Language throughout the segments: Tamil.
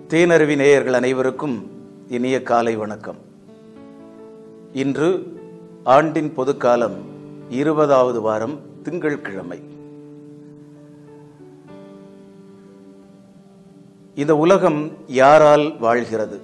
தேனருவி நேயர்கள் அனைவருக்கும் இனிய காலை வணக்கம் இன்று ஆண்டின் பொதுக்காலம் இருபதாவது வாரம் திங்கட்கிழமை இந்த உலகம் யாரால் வாழ்கிறது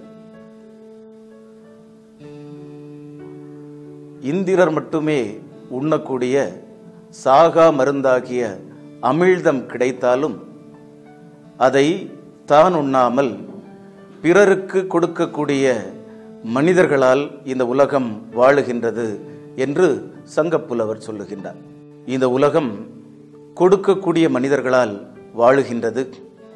இந்திரர் மட்டுமே உண்ணக்கூடிய சாகா மருந்தாகிய அமிழ்தம் கிடைத்தாலும் அதை தான் உண்ணாமல் பிறருக்கு கொடுக்கக்கூடிய மனிதர்களால் இந்த உலகம் வாழுகின்றது என்று சங்கப்புலவர் சொல்லுகின்றார் இந்த உலகம் கொடுக்கக்கூடிய மனிதர்களால் வாழுகின்றது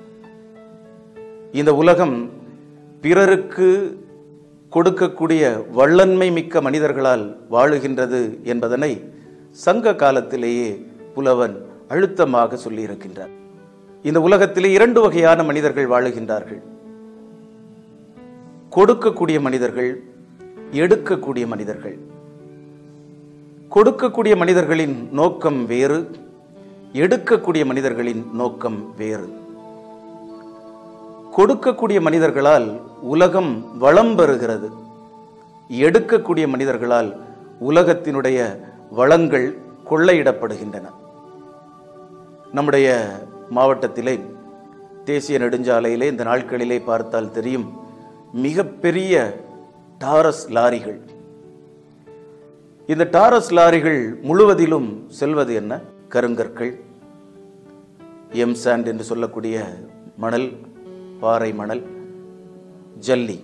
இந்த உலகம் பிறருக்கு கொடுக்கக்கூடிய வள்ளன்மை மிக்க மனிதர்களால் வாழுகின்றது என்பதனை சங்க காலத்திலேயே புலவன் அழுத்தமாக சொல்லியிருக்கின்றார் இந்த உலகத்திலே இரண்டு வகையான மனிதர்கள் வாழுகின்றார்கள் கொடுக்கக்கூடிய மனிதர்கள் எடுக்கக்கூடிய மனிதர்கள் கொடுக்கக்கூடிய மனிதர்களின் நோக்கம் வேறு எடுக்கக்கூடிய மனிதர்களின் நோக்கம் வேறு கொடுக்கக்கூடிய மனிதர்களால் உலகம் வளம் பெறுகிறது எடுக்கக்கூடிய மனிதர்களால் உலகத்தினுடைய வளங்கள் கொள்ளையிடப்படுகின்றன நம்முடைய மாவட்டத்திலே தேசிய நெடுஞ்சாலையிலே இந்த நாட்களிலே பார்த்தால் தெரியும் மிகப்பெரிய டாரஸ் லாரிகள் இந்த டாரஸ் லாரிகள் முழுவதிலும் செல்வது என்ன கருங்கற்கள் எம் சாண்ட் என்று சொல்லக்கூடிய மணல் பாறை மணல் ஜல்லி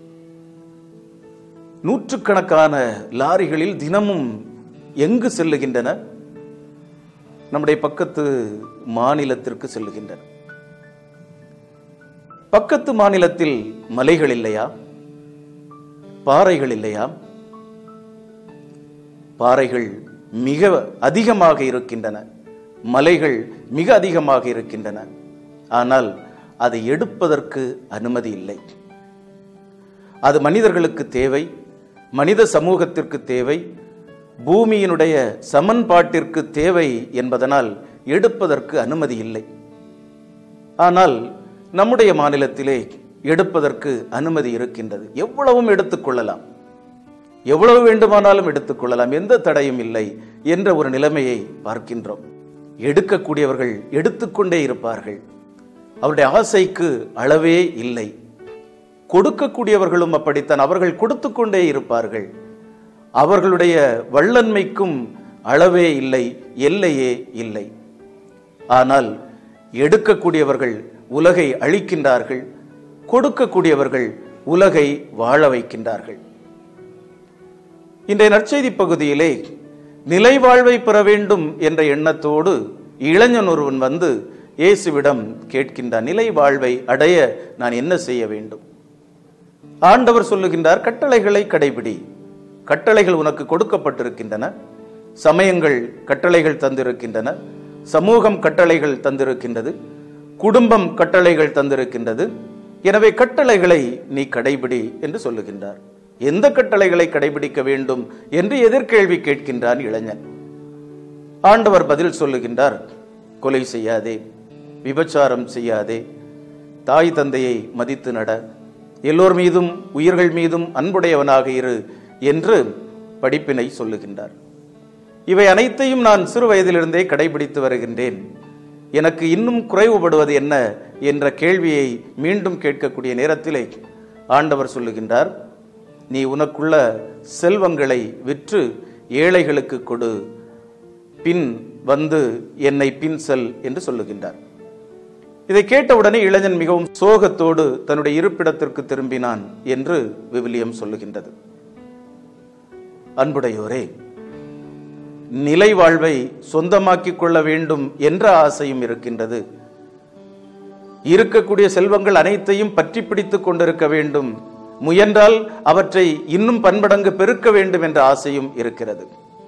நூற்றுக்கணக்கான லாரிகளில் தினமும் எங்கு செல்லுகின்றன நம்முடைய பக்கத்து மாநிலத்திற்கு செல்லுகின்றன பக்கத்து மாநிலத்தில் மலைகள் இல்லையா பாறைகள் இல்லையா பாறைகள் மிக அதிகமாக இருக்கின்றன மலைகள் மிக அதிகமாக இருக்கின்றன ஆனால் அதை எடுப்பதற்கு அனுமதி இல்லை அது மனிதர்களுக்கு தேவை மனித சமூகத்திற்கு தேவை பூமியினுடைய சமன்பாட்டிற்கு தேவை என்பதனால் எடுப்பதற்கு அனுமதி இல்லை ஆனால் நம்முடைய மாநிலத்திலே எடுப்பதற்கு அனுமதி இருக்கின்றது எவ்வளவும் எடுத்துக்கொள்ளலாம் எவ்வளவு வேண்டுமானாலும் எடுத்துக்கொள்ளலாம் எந்த தடையும் இல்லை என்ற ஒரு நிலைமையை பார்க்கின்றோம் எடுக்கக்கூடியவர்கள் எடுத்துக்கொண்டே இருப்பார்கள் அவருடைய ஆசைக்கு அளவே இல்லை கொடுக்கக்கூடியவர்களும் அப்படித்தான் அவர்கள் கொடுத்து கொண்டே இருப்பார்கள் அவர்களுடைய வள்ளன்மைக்கும் அளவே இல்லை எல்லையே இல்லை ஆனால் எடுக்கக்கூடியவர்கள் உலகை அழிக்கின்றார்கள் கொடுக்கக்கூடியவர்கள் உலகை வாழ வைக்கின்றார்கள் இன்றைய நற்செய்தி பகுதியிலே நிலை வாழ்வை பெற வேண்டும் என்ற எண்ணத்தோடு இளைஞன் ஒருவன் வந்து இயேசுவிடம் கேட்கின்றான் நிலை வாழ்வை அடைய நான் என்ன செய்ய வேண்டும் ஆண்டவர் சொல்லுகின்றார் கட்டளைகளை கடைபிடி கட்டளைகள் உனக்கு கொடுக்கப்பட்டிருக்கின்றன சமயங்கள் கட்டளைகள் தந்திருக்கின்றன சமூகம் கட்டளைகள் தந்திருக்கின்றது குடும்பம் கட்டளைகள் தந்திருக்கின்றது எனவே கட்டளைகளை நீ கடைபிடி என்று சொல்லுகின்றார் எந்த கட்டளைகளை கடைபிடிக்க வேண்டும் என்று எதிர்கேள்வி கேட்கின்றான் இளைஞன் ஆண்டவர் பதில் சொல்லுகின்றார் கொலை செய்யாதே விபச்சாரம் செய்யாதே தாய் தந்தையை மதித்து நட எல்லோர் மீதும் உயிர்கள் மீதும் அன்புடையவனாக இரு என்று படிப்பினை சொல்லுகின்றார் இவை அனைத்தையும் நான் சிறு வயதிலிருந்தே கடைபிடித்து வருகின்றேன் எனக்கு இன்னும் குறைவுபடுவது என்ன என்ற கேள்வியை மீண்டும் கேட்கக்கூடிய நேரத்திலே ஆண்டவர் சொல்லுகின்றார் நீ உனக்குள்ள செல்வங்களை விற்று ஏழைகளுக்கு கொடு பின் வந்து என்னை பின் செல் என்று சொல்லுகின்றார் இதை கேட்டவுடனே இளைஞன் மிகவும் சோகத்தோடு தன்னுடைய இருப்பிடத்திற்கு திரும்பினான் என்று விவிலியம் சொல்லுகின்றது அன்புடையோரே நிலை வாழ்வை சொந்தமாக்கிக் கொள்ள வேண்டும் என்ற ஆசையும் இருக்கின்றது இருக்கக்கூடிய செல்வங்கள் அனைத்தையும் பற்றி பிடித்துக் கொண்டிருக்க வேண்டும் முயன்றால் அவற்றை இன்னும் பன்மடங்கு பெருக்க வேண்டும் என்ற ஆசையும் இருக்கிறது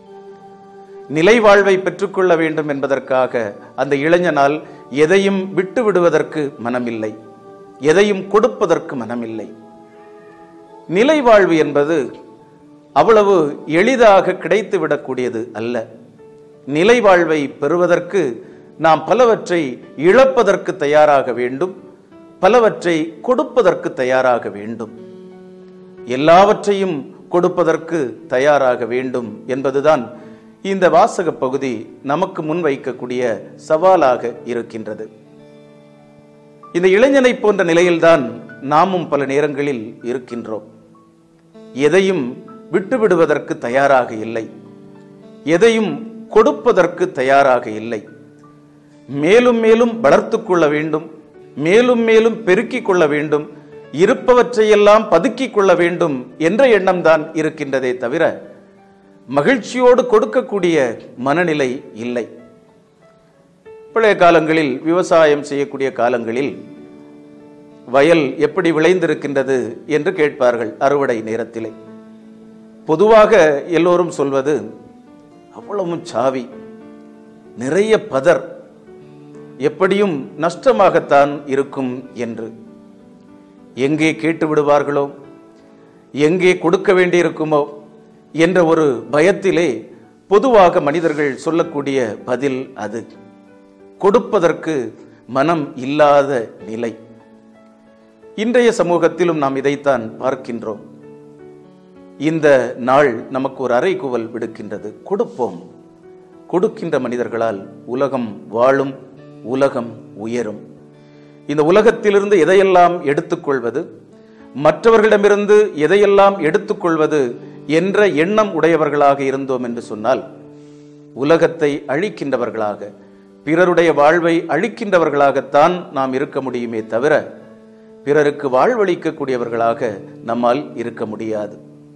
நிலை வாழ்வை பெற்றுக்கொள்ள வேண்டும் என்பதற்காக அந்த இளைஞனால் எதையும் விட்டு விடுவதற்கு மனமில்லை எதையும் கொடுப்பதற்கு மனமில்லை நிலை வாழ்வு என்பது அவ்வளவு எளிதாக கிடைத்து விடக்கூடியது அல்ல நிலை வாழ்வை பெறுவதற்கு நாம் பலவற்றை இழப்பதற்கு தயாராக வேண்டும் பலவற்றை கொடுப்பதற்கு தயாராக வேண்டும் எல்லாவற்றையும் கொடுப்பதற்கு தயாராக வேண்டும் என்பதுதான் இந்த வாசக பகுதி நமக்கு முன்வைக்கக்கூடிய சவாலாக இருக்கின்றது இந்த இளைஞனை போன்ற நிலையில்தான் நாமும் பல நேரங்களில் இருக்கின்றோம் எதையும் விட்டுவிடுவதற்கு தயாராக இல்லை எதையும் கொடுப்பதற்கு தயாராக இல்லை மேலும் மேலும் வளர்த்துக் கொள்ள வேண்டும் மேலும் மேலும் பெருக்கிக் கொள்ள வேண்டும் இருப்பவற்றையெல்லாம் பதுக்கிக் கொள்ள வேண்டும் என்ற எண்ணம்தான் இருக்கின்றதே தவிர மகிழ்ச்சியோடு கொடுக்கக்கூடிய மனநிலை இல்லை பழைய காலங்களில் விவசாயம் செய்யக்கூடிய காலங்களில் வயல் எப்படி விளைந்திருக்கின்றது என்று கேட்பார்கள் அறுவடை நேரத்திலே பொதுவாக எல்லோரும் சொல்வது அவ்வளவும் சாவி நிறைய பதர் எப்படியும் நஷ்டமாகத்தான் இருக்கும் என்று எங்கே கேட்டு விடுவார்களோ எங்கே கொடுக்க வேண்டியிருக்குமோ என்ற ஒரு பயத்திலே பொதுவாக மனிதர்கள் சொல்லக்கூடிய பதில் அது கொடுப்பதற்கு மனம் இல்லாத நிலை இன்றைய சமூகத்திலும் நாம் இதைத்தான் பார்க்கின்றோம் இந்த நாள் நமக்கு ஒரு அறைகூவல் விடுக்கின்றது கொடுப்போம் கொடுக்கின்ற மனிதர்களால் உலகம் வாழும் உலகம் உயரும் இந்த உலகத்திலிருந்து எதையெல்லாம் எடுத்துக்கொள்வது மற்றவர்களிடமிருந்து எதையெல்லாம் எடுத்துக்கொள்வது என்ற எண்ணம் உடையவர்களாக இருந்தோம் என்று சொன்னால் உலகத்தை அழிக்கின்றவர்களாக பிறருடைய வாழ்வை அழிக்கின்றவர்களாகத்தான் நாம் இருக்க முடியுமே தவிர பிறருக்கு வாழ்வளிக்கக்கூடியவர்களாக நம்மால் இருக்க முடியாது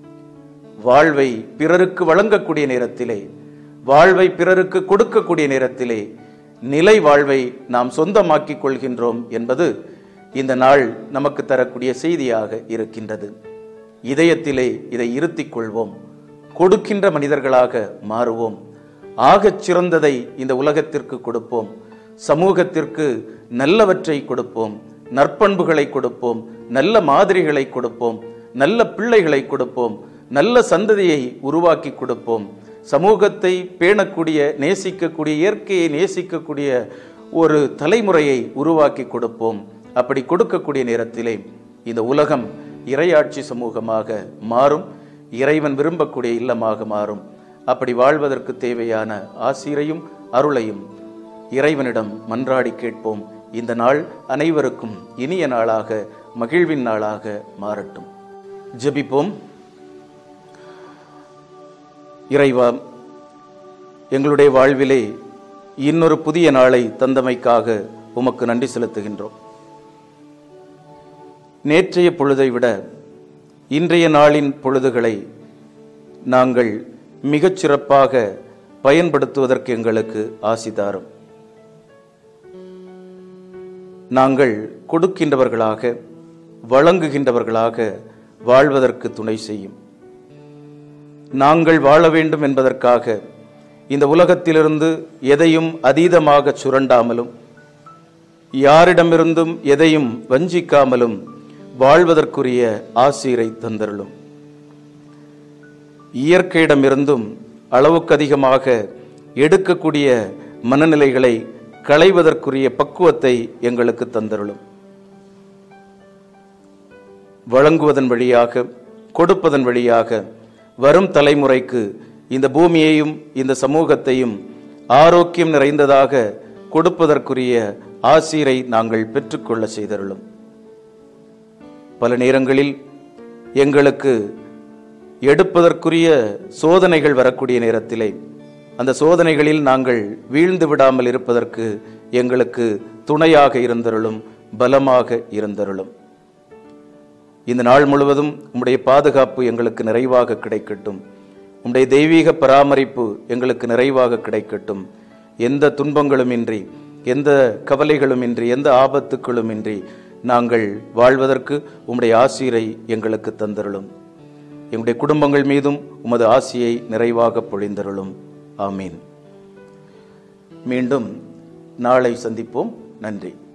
வாழ்வை பிறருக்கு வழங்கக்கூடிய நேரத்திலே வாழ்வை பிறருக்கு கொடுக்கக்கூடிய நேரத்திலே நிலை வாழ்வை நாம் சொந்தமாக்கிக் கொள்கின்றோம் என்பது இந்த நாள் நமக்கு தரக்கூடிய செய்தியாக இருக்கின்றது இதயத்திலே இதை இருத்திக் கொள்வோம் கொடுக்கின்ற மனிதர்களாக மாறுவோம் ஆகச் சிறந்ததை இந்த உலகத்திற்கு கொடுப்போம் சமூகத்திற்கு நல்லவற்றை கொடுப்போம் நற்பண்புகளை கொடுப்போம் நல்ல மாதிரிகளை கொடுப்போம் நல்ல பிள்ளைகளை கொடுப்போம் நல்ல சந்ததியை உருவாக்கி கொடுப்போம் சமூகத்தை பேணக்கூடிய நேசிக்கக்கூடிய இயற்கையை நேசிக்கக்கூடிய ஒரு தலைமுறையை உருவாக்கி கொடுப்போம் அப்படி கொடுக்கக்கூடிய நேரத்திலே இந்த உலகம் இறையாட்சி சமூகமாக மாறும் இறைவன் விரும்பக்கூடிய இல்லமாக மாறும் அப்படி வாழ்வதற்கு தேவையான ஆசிரையும் அருளையும் இறைவனிடம் மன்றாடி கேட்போம் இந்த நாள் அனைவருக்கும் இனிய நாளாக மகிழ்வின் நாளாக மாறட்டும் ஜெபிப்போம் இறைவா எங்களுடைய வாழ்விலே இன்னொரு புதிய நாளை தந்தமைக்காக உமக்கு நன்றி செலுத்துகின்றோம் நேற்றைய பொழுதை விட இன்றைய நாளின் பொழுதுகளை நாங்கள் மிகச் சிறப்பாக பயன்படுத்துவதற்கு எங்களுக்கு ஆசிதாரும் நாங்கள் கொடுக்கின்றவர்களாக வழங்குகின்றவர்களாக வாழ்வதற்கு துணை செய்யும் நாங்கள் வாழ வேண்டும் என்பதற்காக இந்த உலகத்திலிருந்து எதையும் அதீதமாக சுரண்டாமலும் யாரிடமிருந்தும் எதையும் வஞ்சிக்காமலும் வாழ்வதற்குரிய ஆசீரை தந்தருளும் இயற்கையிடமிருந்தும் அளவுக்கு அதிகமாக எடுக்கக்கூடிய மனநிலைகளை களைவதற்குரிய பக்குவத்தை எங்களுக்கு தந்தருளும் வழங்குவதன் வழியாக கொடுப்பதன் வழியாக வரும் தலைமுறைக்கு இந்த பூமியையும் இந்த சமூகத்தையும் ஆரோக்கியம் நிறைந்ததாக கொடுப்பதற்குரிய ஆசீரை நாங்கள் பெற்றுக்கொள்ள செய்தருளும் பல நேரங்களில் எங்களுக்கு எடுப்பதற்குரிய சோதனைகள் வரக்கூடிய நேரத்திலே அந்த சோதனைகளில் நாங்கள் வீழ்ந்து விடாமல் இருப்பதற்கு எங்களுக்கு துணையாக இருந்தருளும் பலமாக இருந்தருளும் இந்த நாள் முழுவதும் உம்முடைய பாதுகாப்பு எங்களுக்கு நிறைவாக கிடைக்கட்டும் உம்முடைய தெய்வீக பராமரிப்பு எங்களுக்கு நிறைவாக கிடைக்கட்டும் எந்த துன்பங்களுமின்றி எந்த கவலைகளுமின்றி எந்த ஆபத்துக்களுமின்றி நாங்கள் வாழ்வதற்கு உம்முடைய ஆசீரை எங்களுக்கு தந்தருளும் எங்களுடைய குடும்பங்கள் மீதும் உமது ஆசியை நிறைவாக பொழிந்தருளும் ஆமீன் மீண்டும் நாளை சந்திப்போம் நன்றி